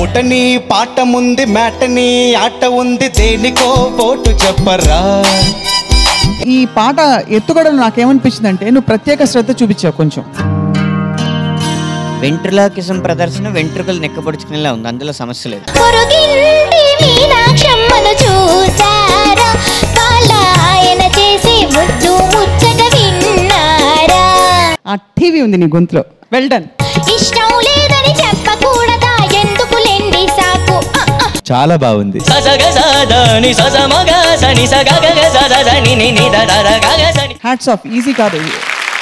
మూటని పాట ముంది మేటని ఆట ఉంది దేనికో పోటు చెప్పరా ఈ పాట ఎత్తుగడలు నాకేమనిపించింది అంటే నువ్వు ప్రత్యేక శ్రద్ధ చూపించావు కొంచెం వెంట్రులాకిజం ప్రదర్శన వెంట్రుకలు నెక్కపడుచుకునేలా ఉంది అందులో సమస్య లేదు పొరుగింటి మీనాక్షమ్మను చూసారా వాళ్ళ ఆయన చేసే ముద్దు ముచ్చట విన్నారా ఆ టీవీ ఉంది నీ గొంతులో వెల్ డన్ ఇష్టం లేదని చెప్పకూడదా ఎందుకు లెండి సాకు ఆ, ఆ. చాలా బాగుంది హ్యాట్స్ ఆఫ్ ఈజీ కాదు ఇది.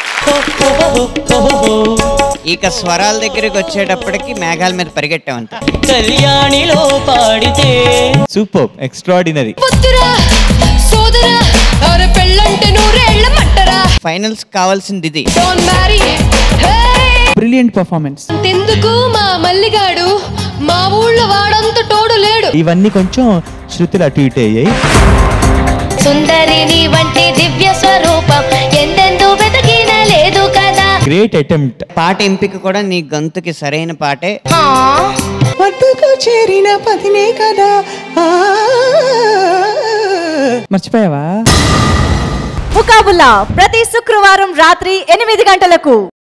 ఇక స్వరాల దగ్గరికి వచ్చేటప్పటికి మేఘాల మీద పరిగెట్టామంత కళ్యాణిలో పాడితే సూపర్ ఎక్స్ట్రాడినరీ వద్దురా సోదరా అరే పెళ్ళంటే నూరేళ్ల మట్టరా ఫైనల్స్ కావాల్సింది ఇది డోంట్ మ్యారీ బ్రిలియంట్ పర్ఫార్మెన్స్ ఎందుకు మా మల్లిగాడు మా ఊళ్ళో వాడంత తోడు లేడు ఇవన్నీ కొంచెం శృతులు అటు ఇటు అయ్యాయి సుందరిని వంటి దివ్య స్వరూపం ఎందెందు వెతకిన లేదు కదా గ్రేట్ అటెంప్ట్ పాట ఎంపిక కూడా నీ గొంతుకి సరైన పాటే ఆ, వద్దకు చేరిన పదినే కదా ఆ. మర్చిపోయావా ముకాబుల్లా ప్రతి శుక్రవారం రాత్రి ఎనిమిది గంటలకు